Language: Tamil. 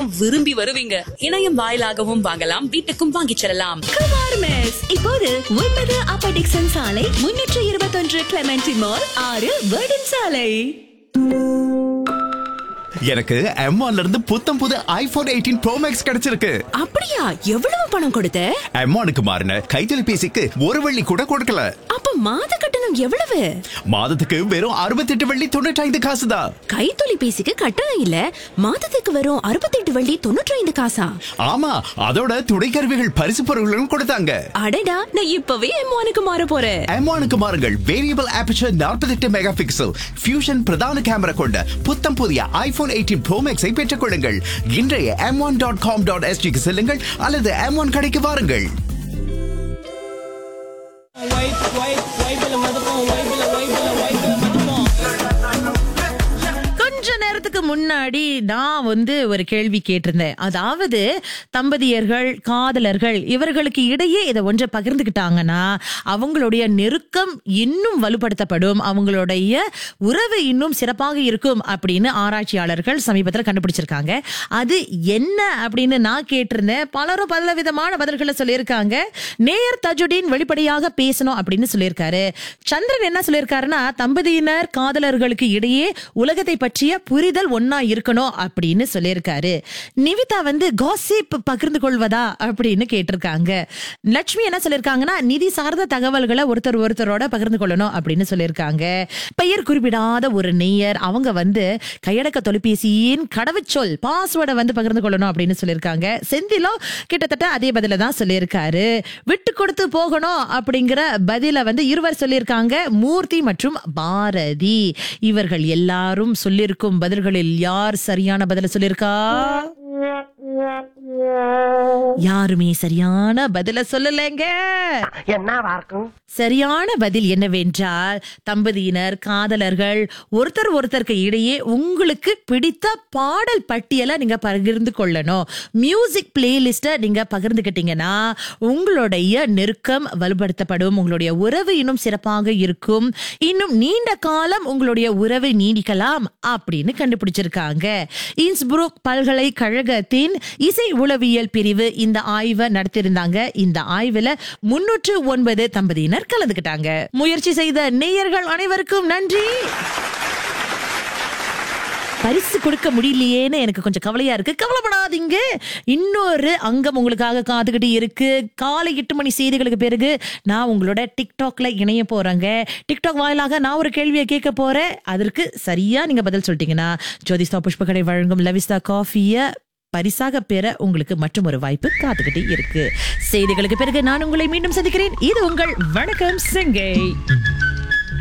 விரும்பி வருவீங்க இணையம் வாயிலாகவும் வாங்கலாம் வீட்டுக்கும் வாங்கிச் செல்லலாம் குமார் மெஸ் இப்போது ஒன்பது அப்ப டிக்சன் சாலை முன்னூற்று இருபத்தொன்று கிளமெண்டி மால் ஆறு வேர்டன் சாலை எனக்கு M1 இருந்து புத்தம் புது ஐபோன் எயிட்டீன் ப்ரோ மேக்ஸ் கிடைச்சிருக்கு அப்படியா எவ்வளவு பணம் கொடுத்த M1க்கு மாறின கைத்தொலைபேசிக்கு ஒரு வெள்ளி கூட கொடுக்கல அப்ப மாத கட்டணம் எவ்வளவு மாதத்துக்கு வெறும் அறுபத்தெட்டு வெள்ளி தொண்ணூற்றி காசு தான் கைத்தொலைபேசிக்கு கட்டணம் இல்ல மாதத்துக்கு வரும் அறுபத்தெட்டு வள்ளி தொண்ணூற்றி ஐந்து காசா ஆமா அதோட துணை கருவிகள் பரிசு பொருட்களும் கொடுத்தாங்க அடடா நான் இப்பவே எம்மானுக்கு மாற போறேன் M1க்கு மாறுங்கள் variable aperture 48 megapixel fusion பிரதான கேமரா கொண்ட புத்தம் புதிய ஐபோன் எயிட்டீன் ப்ரோ மேக்ஸை பெற்றுக் கொள்ளுங்கள் இன்றைய M one dot com dot எஸ்டிக்கு செல்லுங்கள் அல்லது எம் ஒன் கடைக்கு வாருங்கள் கொஞ்ச நேரத்துக்கு முன்னாடி நான் வந்து ஒரு கேள்வி கேட்டிருந்தேன் அதாவது தம்பதியர்கள் காதலர்கள் இவர்களுக்கு இடையே இதை ஒன்றை பகிர்ந்துக்கிட்டாங்கன்னா அவங்களுடைய நெருக்கம் இன்னும் வலுப்படுத்தப்படும் அவங்களுடைய உறவு இன்னும் சிறப்பாக இருக்கும் அப்படின்னு ஆராய்ச்சியாளர்கள் சமீபத்தில் கண்டுபிடிச்சிருக்காங்க அது என்ன அப்படின்னு நான் கேட்டிருந்தேன் பலரும் பல விதமான பதில்களை சொல்லியிருக்காங்க நேயர் தஜுடீன் வெளிப்படையாக பேசணும் அப்படின்னு சொல்லியிருக்காரு சந்திரன் என்ன சொல்லியிருக்காருன்னா தம்பதியினர் காதலர்களுக்கு இடையே உலகத்தை பற்றிய புரிதல் ஒன்னா இருக்கணும் அப்படின்னு சொல்லியிருக்காரு நிவிதா வந்து காசிப் பகிர்ந்து கொள்வதா அப்படின்னு கேட்டிருக்காங்க லட்சுமி என்ன சொல்லியிருக்காங்கன்னா நிதி சார்ந்த தகவல்களை ஒருத்தர் ஒருத்தரோட பகிர்ந்து கொள்ளணும் அப்படின்னு சொல்லியிருக்காங்க பெயர் குறிப்பிடாத ஒரு நெய்யர் அவங்க வந்து கையடக்க தொலைபேசியின் கடவுச்சொல் பாஸ்வேர்டை வந்து பகிர்ந்து கொள்ளணும் அப்படின்னு சொல்லியிருக்காங்க செந்திலோ கிட்டத்தட்ட அதே பதில தான் சொல்லியிருக்காரு விட்டு கொடுத்து போகணும் அப்படிங்கிற பதில வந்து இருவர் சொல்லியிருக்காங்க மூர்த்தி மற்றும் பாரதி இவர்கள் எல்லாரும் சொல்லியிருக்கும் பதில்களில் யார் சரியான பதில சொல்லியிருக்கா யாருமே சரியான பதில சொல்லலைங்க என்னவா இருக்கும் சரியான பதில் என்னவென்றால் தம்பதியினர் காதலர்கள் ஒருத்தர் ஒருத்தருக்கு இடையே உங்களுக்கு பிடித்த பாடல் பட்டியலை நீங்க பகிர்ந்து கொள்ளணும் மியூசிக் பிளேலிஸ்ட நீங்க பகிர்ந்துக்கிட்டீங்கன்னா உங்களுடைய நெருக்கம் வலுப்படுத்தப்படும் உங்களுடைய உறவு இன்னும் சிறப்பாக இருக்கும் இன்னும் நீண்ட காலம் உங்களுடைய உறவை நீடிக்கலாம் அப்படின்னு கண்டுபிடிச்சிருக்காங்க இன்ஸ்புரூக் பல்கலைக்கழகத்தின் இசை உளவியல் பிரிவு இந்த ஆய்வை நடத்தியிருந்தாங்க இந்த ஆய்வுல முன்னூற்று ஒன்பது தம்பதியினர் கலந்துக்கிட்டாங்க முயற்சி செய்த நேயர்கள் அனைவருக்கும் நன்றி பரிசு கொடுக்க முடியலையேன்னு எனக்கு கொஞ்சம் கவலையா இருக்கு கவலைப்படாதீங்க இன்னொரு அங்கம் உங்களுக்காக காத்துக்கிட்டு இருக்கு காலை எட்டு மணி செய்திகளுக்கு பிறகு நான் உங்களோட டிக்டாக்ல இணைய போறேங்க டிக்டாக் வாயிலாக நான் ஒரு கேள்வியை கேட்க போறேன் அதற்கு சரியா நீங்க பதில் சொல்லிட்டீங்கன்னா ஜோதிஸ்தா புஷ்பகடை வழங்கும் லவிஸ்தா காஃபிய பரிசாக பெற உங்களுக்கு மற்றும் ஒரு வாய்ப்பு காத்துக்கிட்டே இருக்கு செய்திகளுக்கு பிறகு நான் உங்களை மீண்டும் சந்திக்கிறேன் இது உங்கள் வணக்கம் சிங்கை